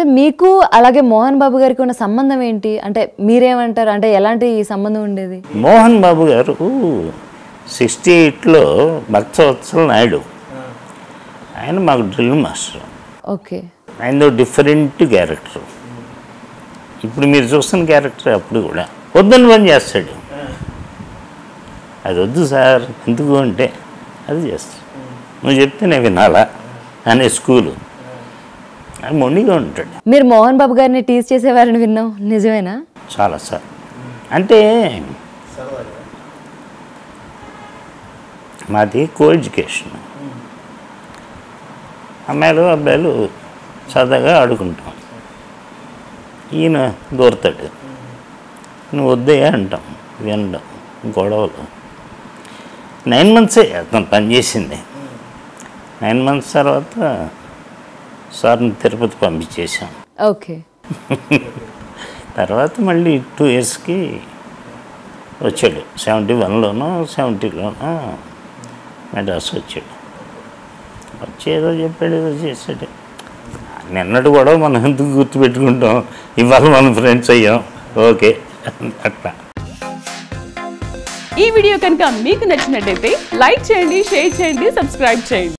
sir మీకు అలాగే మోహన్ బాబు గారికి ఉన్న సంబంధం ఏంటి అంటే మీరేమంటారు అంటే ఎలాంటి సంబంధం ఉండేది మోహన్ బాబు గారు సిక్స్టీ ఎయిట్లో భక్తవత్సల నాయుడు ఆయన మాకు డ్రిల్ మాస్టర్ ఓకే ఆయనదో డిఫరెంట్ క్యారెక్టర్ ఇప్పుడు మీరు చూస్తున్న క్యారెక్టర్ అప్పుడు కూడా వద్దని పని చేస్తాడు అది వద్దు సార్ ఎందుకు అంటే అది చేస్తాడు నువ్వు చెప్తే నేను వినాలా అనే స్కూలు అది మొండిగా ఉంటాడు మీరు మోహన్ బాబు గారిని టీజ్ చేసేవారని విన్నాం నిజమేనా చాలా సార్ అంటే మాది కో ఎడ్యుకేషన్ అమ్మాయిలు అబ్బాయిలు సరదాగా ఆడుకుంటాం ఈయన దూరతాడు నువ్వు వద్దయ్యా అంటాం వినడం గొడవలు నైన్ మంత్సే అతను పనిచేసింది నైన్ మంత్స్ తర్వాత సార్ని తిరుపతి పంపించేసాం ఓకే తర్వాత మళ్ళీ టూ ఇయర్స్కి వచ్చాడు సెవెంటీ వన్లోనో సెవెంటీలోనో మెడ్రాస్ వచ్చాడు వచ్చి ఏదో చెప్పాడు ఏదో చేశాడు నిన్నటి కూడా మనం ఎందుకు గుర్తుపెట్టుకుంటాం ఇవాళ మనం ఫ్రెండ్స్ అయ్యాం ఓకే అట్లా ఈ వీడియో కనుక మీకు నచ్చినట్టయితే లైక్ చేయండి షేర్ చేయండి సబ్స్క్రైబ్ చేయండి